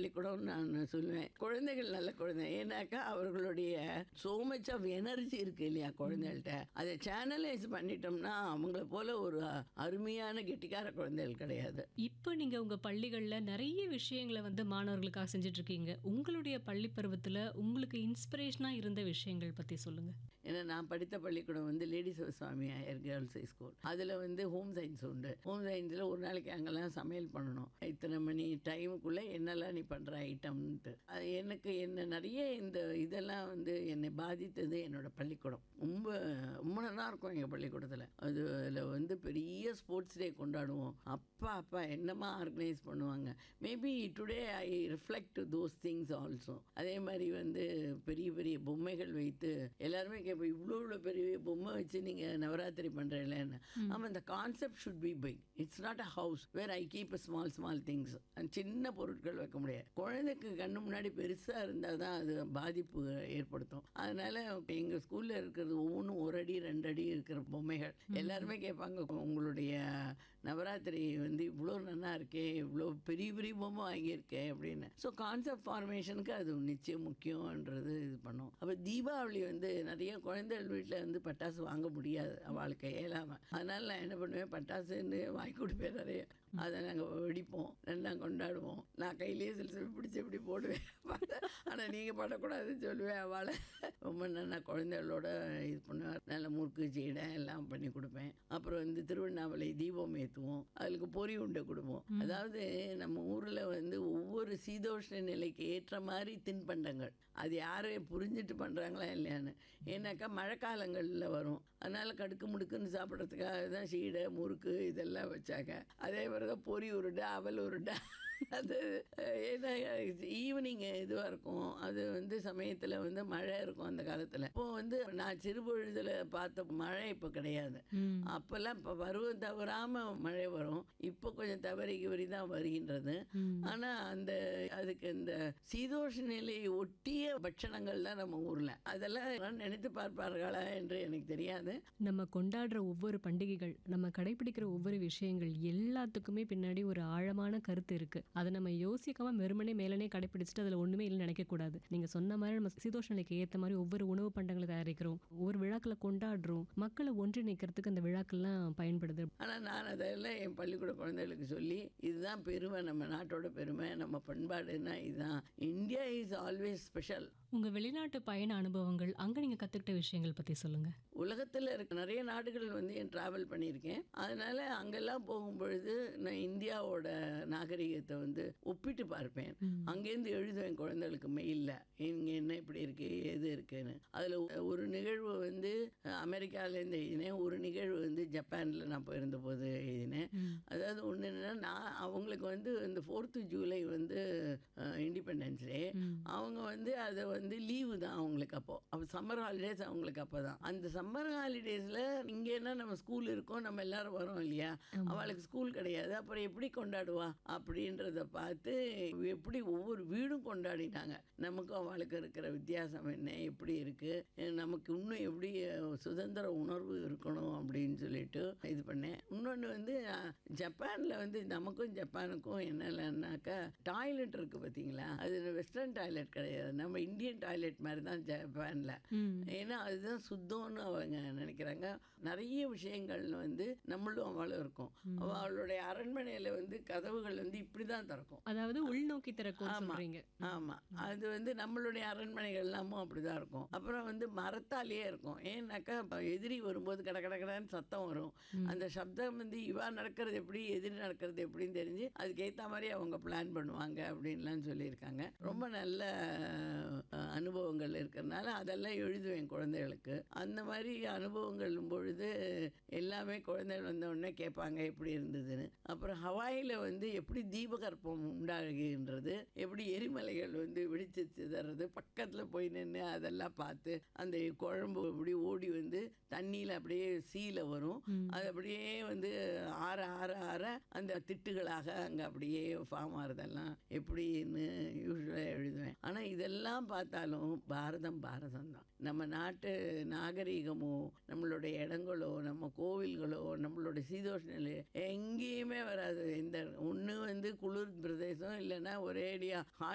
பள்ளிக்கூடம்னு நான் சொல்லுவேன் குழந்தைகள் நல்ல குழந்தை ஏன்னாக்கா அவர்களுடைய so much ஆஃப் எனர்ஜி இருக்கு இல்லையா குழந்தைகள்கிட்ட அதை சேனலைஸ் பண்ணிட்டோம்னா அவங்கள போல ஒரு அருமையான கெட்டிக்கார குழந்தைகள் கிடையாது இப்போ நீங்க உங்க பள்ளிகள்ல நிறைய விஷயங்களை வந்து மாணவர்களுக்காக செஞ்சுட்டு இருக்கீங்க உங்களுடைய பள்ளி பருவத்துல உங்களுக்கு இன்ஸ்பிரேஷனா இருந்த விஷயங்கள் பத்தி சொல்லுங்க ஏன்னா நான் படித்த பள்ளிக்கூடம் வந்து Lady Sivaswami higher girls high school அதில் வந்து ஹோம் சயின்ஸ் உண்டு ஹோம் சயின்ஸில் ஒரு நாளைக்கு அங்கெல்லாம் சமையல் பண்ணணும் இத்தனை மணி டைமுக்குள்ளே என்னெல்லாம் நீ பண்ணுற ஐட்டம்ன்ட்டு அது எனக்கு என்ன நிறைய இந்த இதெல்லாம் வந்து என்னை பாதித்தது என்னோட பள்ளிக்கூடம் ரொம்ப ரொம்ப நல்லா இருக்கும் எங்கள் பள்ளிக்கூடத்தில் அது அதில் வந்து பெரிய ஸ்போர்ட்ஸ் டே கொண்டாடுவோம் அப்பா அப்பா என்னமா ஆர்கனைஸ் பண்ணுவாங்க maybe today I reflect those things also அதே மாதிரி வந்து பெரிய பெரிய பொம்மைகள் வைத்து எல்லாருமே கேட்போம் இவ்வளோ இவ்வளோ பெரிய பொம்மை வச்சு நீங்கள் நவராத்திரி பண்ணுறீங்களேன்னு ஆமாம் இந்த concept should be big it's not a house where I keep small small things சின்ன பொருட்கள் வைக்க முடியாது குழந்தைக்கு கண்ணு முன்னாடி பெருசாக இருந்தால் தான் அது பாதிப்பு ஏற்படுத்தும் அதனால எங்கள் ஸ்கூலில் இருக்கிறது ஒவ்வொன்றும் ஒரு அடி ரெண்டு அடி இருக்கிற பொம்மைகள் எல்லாருமே கேட்பாங்க உங்களுடைய நவராத்திரி வந்து இவ்வளோ நல்லா இருக்கே இவ்வளோ பெரிய பெரிய பொம்மை வாங்கியிருக்கேன் அப்படின்னு ஸோ கான்செப்ட் ஃபார்மேஷனுக்கு அது நிச்சயம் முக்கியம்ன்றது இது பண்ணும் அப்போ தீபாவளி வந்து நிறைய குழந்தைகள் வீட்டில் வந்து பட்டாசு வாங்க முடியாது அவளுக்கு இயலாமல் அதனால நான் என்ன பண்ணுவேன் பட்டாசுன்னு வாங்கி கொடுப்பேன் நிறைய அதை நாங்கள் வெடிப்போம் நல்லா கொண்டாடுவோம் நான் கையிலேயே சில சில பிடிச்சி இப்படி போடுவேன் ஆனால் நீங்கள் படக்கூடாதுன்னு சொல்லுவேன் அவளை ரொம்ப நல்லா குழந்தைகளோட இது பண்ணுவேன் நல்ல முறுக்கு சீடை எல்லாம் பண்ணி கொடுப்பேன் அப்புறம் வந்து திருவண்ணாமலை தீபம் ஏற்றுவோம் அதுக்கு பொறி உண்டை கொடுப்போம் அதாவது நம்ம ஊரில் வந்து ஒவ்வொரு சீதோஷ்ண நிலைக்கு ஏற்ற மாதிரி தின்பண்டங்கள் அது யாரும் புரிஞ்சுட்டு பண்ணுறாங்களா இல்லையான்னு ஏன்னாக்கா மழை காலங்களில் வரும் அதனால் கடுக்கு முடுக்குன்னு சாப்பிட்றதுக்காக தான் சீடை முறுக்கு இதெல்லாம் வச்சாங்க அதே மாதிரி தான் பொறி உருண்டை அவல் உருண்டை அது ஏன்னா ஈவினிங் இதுவாக இருக்கும் அது வந்து சமயத்தில் வந்து மழை இருக்கும் அந்த காலத்தில் இப்போ வந்து நான் சிறுபொழுதில் பார்த்த மழை இப்போ கிடையாது அப்போல்லாம் இப்போ பருவம் தவறாமல் மழை வரும் இப்போ கொஞ்சம் தவறி கிவறி தான் வருகின்றது ஆனால் அந்த அதுக்கு இந்த சீதோஷ நிலையை ஒட்டிய பட்சணங்கள் தான் நம்ம ஊரில் அதெல்லாம் நினைத்து பார்ப்பார்களா என்று எனக்கு தெரியாது நம்ம கொண்டாடுற ஒவ்வொரு பண்டிகைகள் நம்ம கடைபிடிக்கிற ஒவ்வொரு விஷயங்கள் எல்லாத்துக்குமே பின்னாடி ஒரு ஆழமான கருத்து இருக்கு அதை நம்ம யோசிக்காம வெறுமனே மேலனே கடைபிடிச்சிட்டு அதுல ஒண்ணுமே இல்லைன்னு நினைக்க கூடாது நீங்க சொன்ன மாதிரி நம்ம சீதோஷ நிலைக்கு ஏத்த மாதிரி ஒவ்வொரு உணவு பண்டங்களை தயாரிக்கிறோம் ஒவ்வொரு விழாக்களை கொண்டாடுறோம் மக்களை ஒன்றிணைக்கிறதுக்கு அந்த விழாக்கள்லாம் பயன்படுது ஆனால் நான் அதெல்லாம் என் பள்ளிக்கூட குழந்தைகளுக்கு சொல்லி இதுதான் பெருமை நம்ம நாட்டோட பெருமை நம்ம பண்பாடுன்னா இதுதான் இந்தியா இஸ் ஆல்வேஸ் ஸ்பெஷல் உங்க வெளிநாட்டு பயண அனுபவங்கள் அங்க நீங்க கத்துக்கிட்ட விஷயங்கள் பத்தி சொல்லுங்க உலகத்தில் இருக்க நிறைய நாடுகள் வந்து என் ட்ராவல் பண்ணியிருக்கேன் அதனால் அங்கெல்லாம் போகும்பொழுது நான் இந்தியாவோட நாகரிகத்தை வந்து ஒப்பிட்டு பார்ப்பேன் அங்கேருந்து எழுதுவேன் குழந்தைகளுக்கு மெயிலில் இங்கே என்ன இப்படி இருக்குது எது இருக்குன்னு அதில் ஒரு நிகழ்வு வந்து அமெரிக்காவிலேருந்து எழுதினேன் ஒரு நிகழ்வு வந்து ஜப்பானில் நான் போயிருந்த போது எழுதினேன் அதாவது ஒன்று என்னென்னா நான் அவங்களுக்கு வந்து இந்த ஃபோர்த்து ஜூலை வந்து இண்டிபெண்டன்ஸ் டே அவங்க வந்து அதை வந்து லீவு தான் அவங்களுக்கு அப்போ அப்போ சம்மர் ஹாலிடேஸ் அவங்களுக்கு அப்போ தான் அந்த சம்மர் ஹாலிடேஸில் இங்கேனா நம்ம ஸ்கூல் இருக்கோம் நம்ம எல்லாரும் வரோம் இல்லையா அவளுக்கு ஸ்கூல் கிடையாது அப்புறம் எப்படி கொண்டாடுவா அப்படின்றத பார்த்து எப்படி ஒவ்வொரு வீடும் கொண்டாடினாங்க நமக்கும் அவளுக்கு இருக்கிற வித்தியாசம் என்ன எப்படி இருக்குது நமக்கு இன்னும் எப்படி சுதந்திர உணர்வு இருக்கணும் அப்படின்னு சொல்லிட்டு இது பண்ணேன் இன்னொன்று வந்து ஜப்பானில் வந்து நமக்கும் ஜப்பானுக்கும் என்னென்னனாக்கா டாய்லெட் இருக்குது பார்த்தீங்களா அது வெஸ்டர்ன் டாய்லெட் கிடையாது நம்ம இந்தியன் டாய்லெட் மாதிரி தான் ஜப்பானில் ஏன்னா அதுதான் சுத்தம்னு அவங்க நினைக்கிறாங்க நிறைய விஷயங்கள் வந்து நம்மளும் அவளும் இருக்கும் அவளுடைய அரண்மனையில் வந்து கதவுகள் வந்து இப்படி தான் திறக்கும் அதாவது உள்நோக்கி திறக்கும் சொல்றீங்க ஆமாம் அது வந்து நம்மளுடைய அரண்மனைகள் எல்லாமும் அப்படி தான் இருக்கும் அப்புறம் வந்து மரத்தாலேயே இருக்கும் ஏன்னாக்கா இப்ப எதிரி வரும்போது கட கட கடன்னு சத்தம் வரும் அந்த சப்தம் வந்து இவா நடக்கிறது எப்படி எதிரி நடக்கிறது எப்படின்னு தெரிஞ்சு அதுக்கு ஏற்ற மாதிரி அவங்க பிளான் பண்ணுவாங்க அப்படின்லாம் சொல்லியிருக்காங்க ரொம்ப நல்ல அஹ், அனுபவங்கள் இருக்கிறதுனால அதெல்லாம் எழுதுவேன் குழந்தைகளுக்கு அந்த மாதிரி அனுபவங்கள் பொழுது எல்லாமே குழந்தைகள் வந்த உடனே கேட்பாங்க எப்படி இருந்ததுன்னு அப்புறம் ஹவாயில் வந்து எப்படி தீபகற்பம் உண்டாகுகின்றது எப்படி எரிமலைகள் வந்து வெடிச்சு சிதறது பக்கத்தில் போய் நின்று அதெல்லாம் பார்த்து அந்த குழம்பு இப்படி ஓடி வந்து தண்ணியில் அப்படியே சீல வரும் அது அப்படியே வந்து ஆற ஆற ஆற அந்த திட்டுகளாக அங்கே அப்படியே ஃபார்ம் ஆகிறதெல்லாம் எப்படின்னு யூஸ்வலாக எழுதுவேன் ஆனால் இதெல்லாம் பார்த்தாலும் பாரதம் பாரதம் தான் நம்ம நாட்டு நாகரீகமோ நம்மளுடைய இடங்களோ நம்ம கோவில்களோ நம்மளோட சீதோஷ நிலை எங்கேயுமே வராது இந்த ஒன்று வந்து குளிர் பிரதேசம் இல்லைன்னா ஒரேடியாக